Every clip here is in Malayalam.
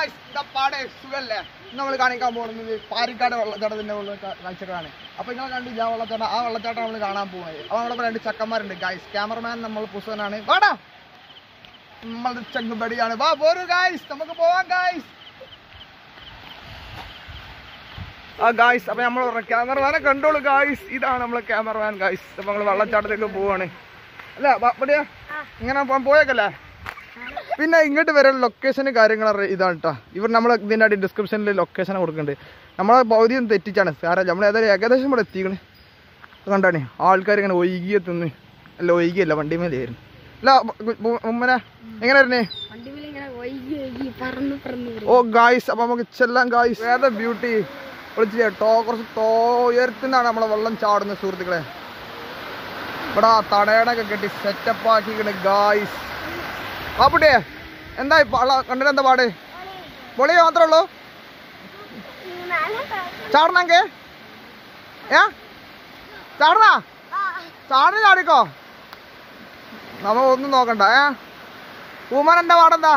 ഗായ്സ് എന്താ പാടെ സുഖല്ലേ നമ്മൾ കാണിക്കാൻ പോകുന്നത് പാരിക്കാട് വെള്ളച്ചാട്ടത്തിന്റെ ഉള്ള കാ- കാഴ്ചകളാണ് അപ്പൊ നിങ്ങൾ കണ്ടില്ല ആ വെള്ളച്ചാട്ടം ആ വെള്ളച്ചാട്ടം നമ്മൾ കാണാൻ പോകുന്നത് അപ്പൊ നമ്മുടെ രണ്ട് ചക്കന്മാരുണ്ട് ഗായ്സ് ക്യാമറമാൻ നമ്മൾ പുസ്തകനാണ് വാടാ നമ്മളുടെ ചങ്കുപടിയാണ് വാ പോരൂ ഗായ്സ് നമുക്ക് പോവാം ഗായ്സ് ആ ഗായ്സ് അപ്പൊ നമ്മൾ ക്യാമറമാനെ കണ്ടോളൂ ഗായ്സ് ഇതാണ് നമ്മളെ ക്യാമറമാൻ ഗായ്സ് അപ്പൊ നമ്മൾ വെള്ളച്ചാട്ടത്തേക്ക് പോവാണ് അല്ല വാ, ഇവിടെയാ ഇങ്ങനെ പോകാൻ പോയേക്കല്ലേ പിന്നെ ഇങ്ങോട്ട് വരെ ലൊക്കേഷന് കാര്യങ്ങൾ ഇതാണ് കേട്ടോ ഇവർ നമ്മൾ ഇതിൻ്റെ അടി ഡിസ്ക്രിപ്ഷനിൽ ലൊക്കേഷൻ കൊടുക്കുന്നുണ്ട് നമ്മളെ പൗതിയും തെറ്റിച്ചാണ് കാരണം നമ്മൾ ഏതായാലും ഏകദേശം ഇവിടെ എത്തിക്കണ് കണ്ടാണ് ആൾക്കാർ ഇങ്ങനെ ഒഴുകി എത്തുന്നു അല്ല ഒഴുകിയല്ല വണ്ടി മേലായിരുന്നു അല്ല ഉമ്മനെ എങ്ങനെ വരുന്നേ വണ്ടിമേൽ ഇങ്ങനെ വൈകി വൈകി പറന്ന് പറന്ന് വരും ഓ ഗായ്സ് അപ്പൊ നമുക്ക് ചെല്ലാം ഗായ്സ് ഏതാ ബ്യൂട്ടി വിളിച്ചില്ലേ ടോ കുറച്ച് ടോ ഉയരത്തിനാണ് നമ്മളെ വെള്ളം ചാടുന്നത് സുഹൃത്തുക്കളെ ഇവിടെ ആ തടയണൊക്കെ കെട്ടി സെറ്റപ്പ് ആക്കിക്കണ് ഗായ്സ് ആപ്പിട്ടേ എന്താ കണ്ടിട്ട് എന്താ പാട് പൊളി മാത്രമേ ഉള്ളൂ ചാടണമെങ്കേ ഏ ചാടണ ചാടിന് ചാടിക്കോ നമ്മ ഒന്നും നോക്കണ്ട ഏ ഊമൻ എന്താ പാടെന്താ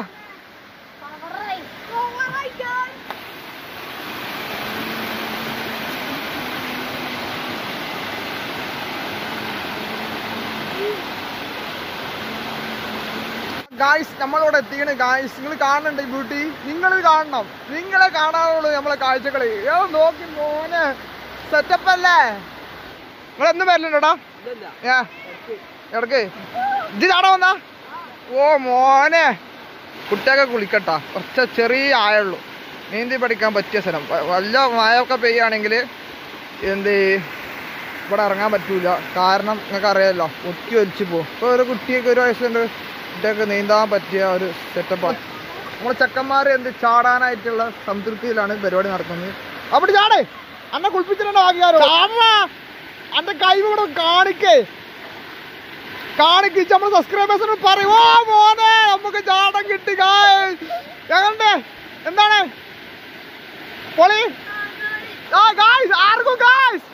ഗായ്സ് നമ്മളിവിടെ എത്തിക്കണ് ഗായ്സ് നിങ്ങൾ കാണുന്നുണ്ട് ഈ ബ്യൂട്ടി നിങ്ങൾ കാണണം നിങ്ങളെ കാണാനുള്ളൂ നമ്മളെ കാഴ്ചകള് ഏ നോക്കി മോനെ സെറ്റപ്പ് അല്ലേ നിങ്ങൾ എന്നും വരലുണ്ടോടാ ഏ എടക്ക് ഇത് ചാടാ വന്നാ ഓ മോനെ കുട്ടിയൊക്കെ കുളിക്കട്ടാ കുറച്ച് ചെറിയ ആയുള്ളൂ നീന്തി പഠിക്കാൻ പറ്റിയ സ്ഥലം വ- വല്ല മഴയൊക്കെ പെയ്യാണെങ്കിൽ എന്ത് ഇവിടെ ഇറങ്ങാൻ പറ്റൂല കാരണം നിങ്ങൾക്ക് അറിയാമല്ലോ ഒത്തി ഒലിച്ച് പോകും ഇപ്പോൾ ഒരു കുട്ടിയൊക്കെ ഒരു വയസ്സുണ്ട് കുട്ടിയൊക്കെ നീന്താൻ പറ്റിയ ഒരു സെറ്റപ്പാണ് നമ്മളെ ചെക്കന്മാർ എന്ത് ചാടാനായിട്ടുള്ള സംതൃപ്തിയിലാണ് പരിപാടി നടത്തുന്നത് അവിടെ ചാടേ അന്നെ കുളിപ്പിച്ചിട്ടുണ്ടോ ആകിയാരോ ചാടാ അന്റെ കൈ കൂടെ കാണിക്കേ കാണിക്കിച്ച് നമ്മൾ സബ്സ്ക്രൈബേഴ്സിനോട് പറയും ഓ മോനെ നമുക്ക് ചാടം കിട്ടി ഗായ്സ് ഞങ്ങളുടെ എന്താണ് പൊളി ആ ഗായ്സ് ആർക്കും ഗായ്സ്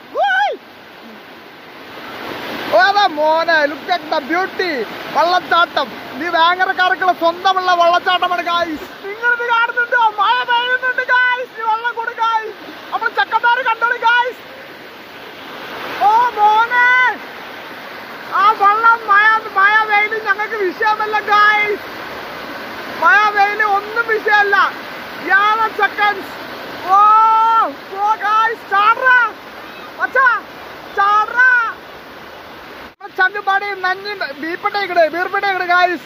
ഓതാ മോനെ ലുക്ക് അറ്റ് ദ ബ്യൂട്ടി വെള്ളച്ചാട്ടം നീ വേങ്ങരക്കാർക്കുള്ള സ്വന്തമുള്ള വെള്ളച്ചാട്ടമാണ് ഗായ്സ് നിങ്ങൾ ഇത് കാണുന്നുണ്ടോ മഴ പെയ്യുന്നുണ്ട് ഗായ്സ് വെള്ളം കൊടു ഗായ്സ് നമ്മൾ ചക്കന്മാര് കണ്ടോളി ഗായ്സ് ഓ മോനെ ആ വെള്ളം മഴ മഴ വെയില് ഞങ്ങൾക്ക് വിഷയമല്ല ഗായ്സ് മഴ വെയില് ഒന്നും വിഷയമല്ല യാള സെക്കൻഡ്സ് ഓ ഓ ഗായ്സ് ചാടറാ അച്ഛാ ചാടറാ ചങ്കുപാടി നഞ്ഞി ബീപ്പട്ടേക്കട് ബീർപ്പട്ടേക്കട് ഗായ്സ്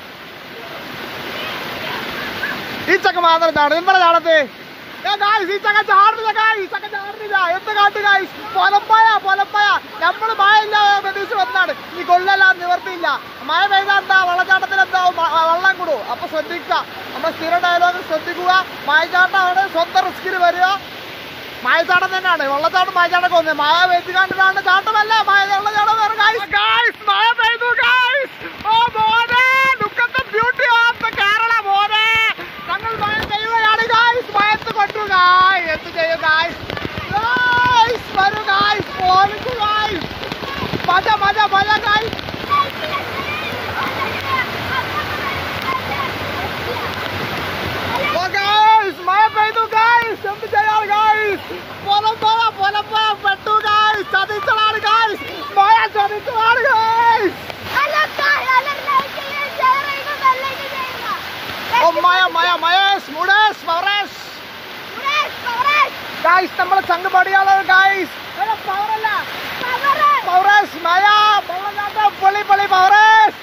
ഈ ചക്ക മാത്രം ചാടും എന്താ ചാടത്ത് ഏ ഗായ്സ് ഈ ചക്ക ചാടുന്നില്ല ഗായ്സ് ചക്ക ചാടുന്നില്ല എന്ത് കാട്ട് ഗായ്സ് പൊലപ്പായ പൊലപ്പായ നമ്മള് മഴ ഇല്ല പ്രതീക്ഷ വന്നാണ് ഈ കൊല്ലല്ല നിവർത്തിയില്ല മഴ പെയ്താ എന്താ വെള്ളച്ചാട്ടത്തിൽ എന്താവും മ- വെള്ളം കൂടും അപ്പൊ ശ്രദ്ധിക്കുക നമ്മുടെ സ്ഥിര ഡയലോഗ് ശ്രദ്ധിക്കുക മഴച്ചാട്ടമാണ് സ്വന്തം റിസ്കിൽ വരിക മഴച്ചാട്ടം തന്നെയാണ് വെള്ളച്ചാട്ടം മഴച്ചാട്ടം ഒന്ന് മഴ പെയ്ത് കണ്ടിട്ടാണ് ചാട്ടമല്ല മഴ വെള്ളച്ചാട്ടം വേറെ ഗായ്സ് ഗായ്സ് മഴ പെയ്തു ഗായ്സ് ഓ മോനെ look at the beauty of the Kerala മോനെ ഞങ്ങൾ മഴ പെയ്യുകയാണ് ഗായ്സ് മഴത്ത് കൊണ്ടു ഗായ്സ് എന്ത് ചെയ്യും ഗായ്സ് ഗായ്സ് വരൂ ഗായ്സ് പോലിച്ചു ഗായ്സ് മജ മജ മജ ഗായ്സ് ഓ ഗായ്സ് മഴ പെയ്തു ഗായ്സ് എന്ത് ചെയ്യാൻ ഗായ്സ് പൊലം പോല പൊലം പോയ പെട്ടു ഗായ്സ് ചതിച്ചതാണ് ഗായ്സ് മഴ ചതിച്ചതാണ് ഗായ്സ് ഓ മഴ മഴ മയേഷ് മുടേഷ് മൗറേഷ് ഗായ്സ് നമ്മളെ ചങ്ക് പടിയാളാണ് ഗായ്സ് പവറല്ല പൗറേഷ് മഴ വെള്ളച്ചാട്ടം പൊളി പൊളി പൗറേഷ്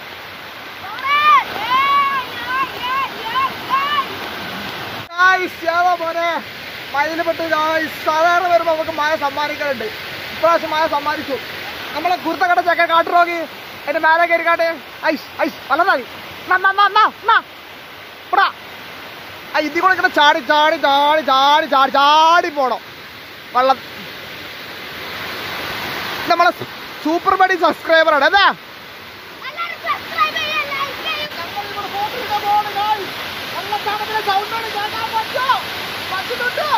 ഗായ്സ് ഏതാ മോനെ മഴയിൽ പെട്ട് ഗായ്സ് സാധാരണ വരുമ്പോൾ നമുക്ക് മഴ സമ്മാനിക്കലുണ്ട് ഇപ്രാവശ്യം മഴ സമ്മാനിച്ചു നമ്മളെ കുർത്തക്കട ചക്ക കാട്ടുറോഗി എന്റെ മേലെ കയറി കാട്ടെ ഐസ് ഐസ് വല്ലതായി ഇതിൽ കൂടെ ഇങ്ങനെ ചാടി ചാടി ചാടി ചാടി ചാടി ചാടി പോണം വെള്ളം നമ്മളെ സൂപ്പർ ബഡി സബ്സ്ക്രൈബറാണ് അതാ വെള്ളച്ചാട്ടത്തിലെ സൗണ്ടാണ് കേൾക്കാൻ പറ്റോ പറ്റുന്നുണ്ടോ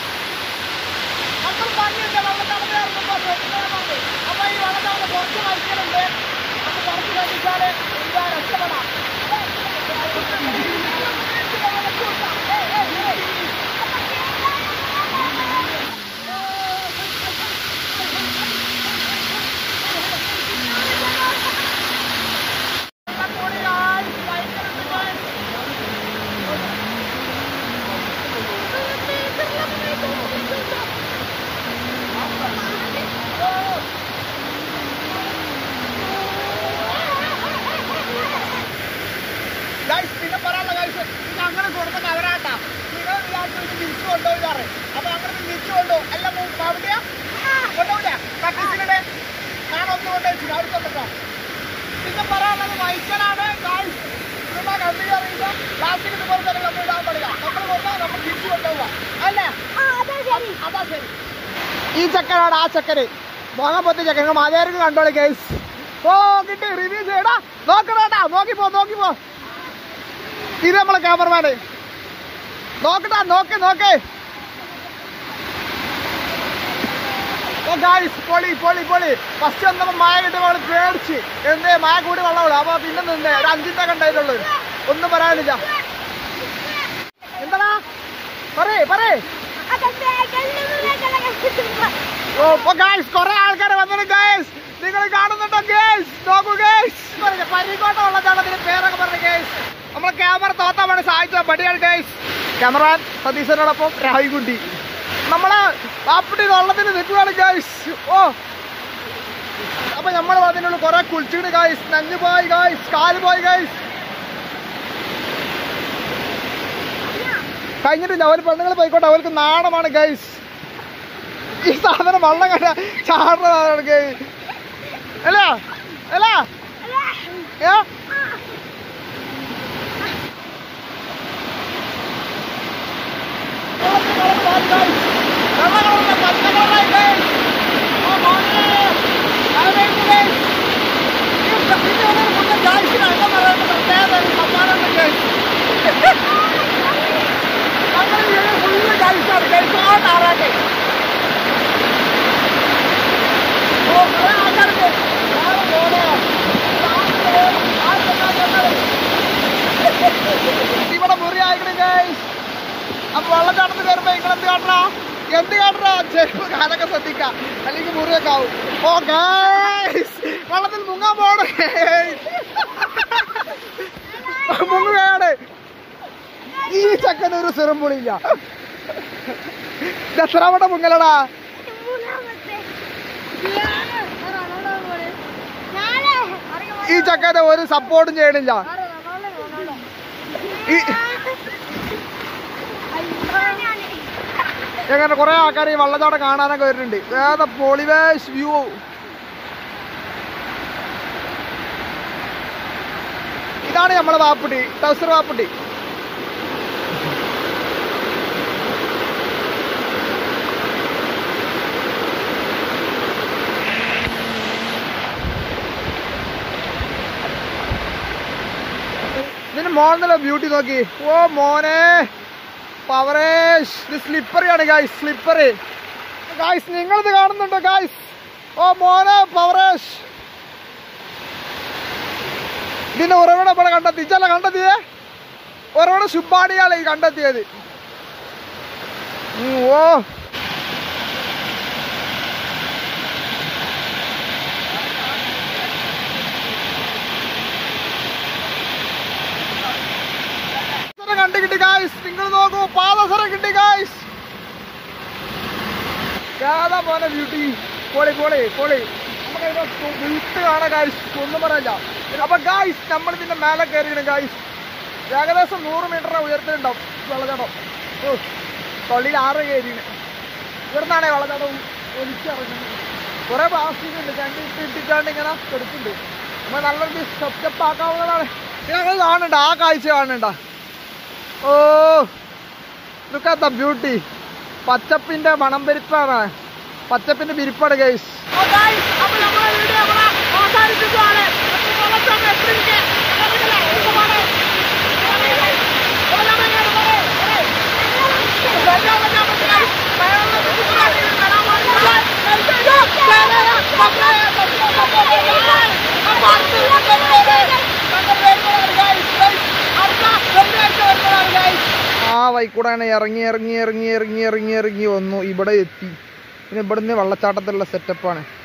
നമ്മൾ പറഞ്ഞിട്ടുണ്ട് വെള്ളച്ചാട്ടത്തിൽ ഇറങ്ങുമ്പോൾ അപ്പൊ ഈ വെള്ളച്ചാട്ടം കുറച്ച് മത്സ്യമുണ്ട് അത് കുറച്ച് കഴിച്ചാല് എന്താ രക്ഷപ്പെടാം അപ്പൊ അങ്ങനെ തിരിച്ചു കൊണ്ടു എല്ലാം അവിടെയാ കൊണ്ടുപോകില്ല പ്രാക്ടീസിനെ ഞാനൊന്നും കൊണ്ടുവച്ചു അടുത്തോട്ടോ പിന്നെ പറയാനുള്ളത് വൈക്കലാണ് ഗായ്സ് ചുമ്മാ കമ്പനി അറിയില്ല പ്ലാസ്റ്റിക് ഇതുപോലെ തന്നെ നമ്മൾ ഇടാൻ പാടില്ല നമ്മൾ കൊണ്ടാൽ നമ്മൾ തിരിച്ചു കൊണ്ടുപോവാ അല്ലേ അതാ ശരി ഈ ചക്കനാണ് ആ ചക്കന് മുഖം പൊത്തി ചക്കൻ മാതേർക്ക് കണ്ടോളി ഗൈസ് ഓ കിട്ടി റിവ്യൂ ചെയ്യടാ നോക്കണേട്ടാ നോക്കിപ്പോ നോക്കിപ്പോ ഇത് നമ്മളെ ക്യാമറമാന് നോക്കട്ടാ നോക്ക് നോക്ക് ഓ ഗായ്സ് പൊളി പൊളി പൊളി ഫസ്റ്റ് വന്നപ്പോ മായ കിട്ടുമ്പോൾ അവള് പേടിച്ച് എന്തേ മായ കൂടി വെള്ളമുള്ളൂ അപ്പൊ പിന്നെ നിന്നേ ഒരു അഞ്ചിന്റെ കണ്ടായിട്ടുള്ളൂ ഒന്നും പറയാനില്ല എന്താടാ പറയേ പറയേ ഓ ഗായ്സ് കുറെ ആൾക്കാർ വന്നിട്ട് ഗായ്സ് നിങ്ങൾ കാണുന്നുണ്ടോ ഗേസ് നോക്കൂ ഗേസ് പരിക്കോട്ട വെള്ളച്ചാട്ടത്തിന്റെ പേരൊക്കെ പറഞ്ഞു ഗേസ് നമ്മളെ ക്യാമറ തോത്താൻ വേണ്ടി സഹായിച്ച പടിയാണ് ഗേസ് ക്യാമറാൻ സതീശനോടൊപ്പം രാഹികുണ്ടി നമ്മള് പാപ്പട്ടി വെള്ളത്തിന് നിൽക്കുകയാണ് ഗായ്സ് ഓ അപ്പൊ നമ്മൾ അതിനുള്ള കുറെ കുളിച്ചിട്ട് ഗായ്സ് നഞ്ഞു പോയി ഗായ്സ് കാല് പോയി ഗായ്സ് കഴിഞ്ഞിട്ടില്ല ഒരു പെണ്ണുങ്ങൾ പോയിക്കോട്ടെ അവർക്ക് നാണമാണ് ഗൈസ് ഈ സാധനം വെള്ളം കണ്ട ചാടുന്നതാണ് ഗൈസ് അല്ല അല്ല ഏ ഇവിടെ മുറി ആയിക്കണേ ഗൈസ് അപ്പൊ വെള്ളച്ചാട്ടത്തിൽ കയറുമ്പോ നിങ്ങൾ എന്ത് കാട്ടണ എന്ത് കാട്ടണ ചെരുപ്പ് കാലൊക്കെ ശ്രദ്ധിക്കാം അല്ലെങ്കിൽ മുറിയൊക്കെ ആവും ഓ ഗൈസ് വെള്ളത്തിൽ മുങ്ങാൻ പോണേ മുങ്ങുകയാണ് ഈ ചക്കന് ഒരു സിറമ്പുളിയില്ല എത്രാമത്തെ മുങ്ങലടാ ഈ ചക്കന് ഒരു സപ്പോർട്ടും ചെയ്യണില്ല ഈ എങ്ങനെ കുറെ ആൾക്കാർ ഈ വെള്ളച്ചാട്ടം കാണാനൊക്കെ വരുന്നുണ്ട് ഏതാ പൊളിവേഷ് വ്യൂ ഇതാണ് നമ്മളെ വാപ്പുട്ടി ടൗസർ വാപ്പുട്ടി ഇതിന് മോണെന്നുള്ള ബ്യൂട്ടി നോക്കി ഓ മോനെ പവറേഷ് ഇത് സ്ലിപ്പറിയാണ് ഗായ്സ് സ്ലിപ്പറ് ഗായ്സ് നിങ്ങളിത് കാണുന്നുണ്ടോ ഗായ്സ് ഓ മോനെ പവറേഷ് ഇതിന്റെ ഉറവിടം ഇവിടെ കണ്ടെത്തി ഇച്ചല്ല കണ്ടെത്തിയേ ഉറവിടം ശുഭാണിയാണ് ഈ കണ്ടെത്തിയത് ഉം, ഓ പാദസരം കണ്ടു കിട്ടി ഗായ്സ് നിങ്ങൾ നോക്കൂ പാദസരം കിട്ടി ഗായ്സ് ഏതാ മോനെ ബ്യൂട്ടി പൊളി പൊളി പൊളി നമുക്ക് വീട്ട് കാണാം ഗായ്സ് ഒന്നും പറയില്ല അപ്പൊ ഗായ്സ് നമ്മൾ ഇതിന്റെ മേലെ കയറിയാണ് ഗായ്സ് ഏകദേശം നൂറ് മീറ്റർ ഉയരത്തിലുണ്ടാവും വെള്ളച്ചാട്ടം ഓ തൊള്ളിയിൽ ആറ് കയറിയാണ് ഇവിടുന്നാണേ വെള്ളച്ചാട്ടം ഒലിച്ചിറങ്ങുന്നത് കുറെ പ്ലാസ്റ്റിക് ഉണ്ട് രണ്ട് ഇട്ട് ഇട്ടിട്ടാണ്ട് ഇങ്ങനെ എടുക്കുന്നുണ്ട് നമ്മൾ നല്ലൊരു സ്റ്റെപ്പ് ആക്കാവുന്നതാണ് ഞങ്ങൾ കാണുന്നുണ്ട് ആ കാഴ്ച കാണുന്നുണ്ടോ ഓ ലുക്ക് അറ്റ് ദ ബ്യൂട്ടി പച്ചപ്പിന്റെ മണം പെരിപ്പാണ് പച്ചപ്പിന്റെ വിരിപ്പാണ് ഗൈസ് ആ വൈക്കൂടാണ് ഇറങ്ങി ഇറങ്ങി ഇറങ്ങി ഇറങ്ങി ഇറങ്ങി ഇറങ്ങി വന്നു ഇവിടെ എത്തി പിന്നെ ഇവിടുന്ന് വെള്ളച്ചാട്ടത്തിലുള്ള സെറ്റപ്പാണ്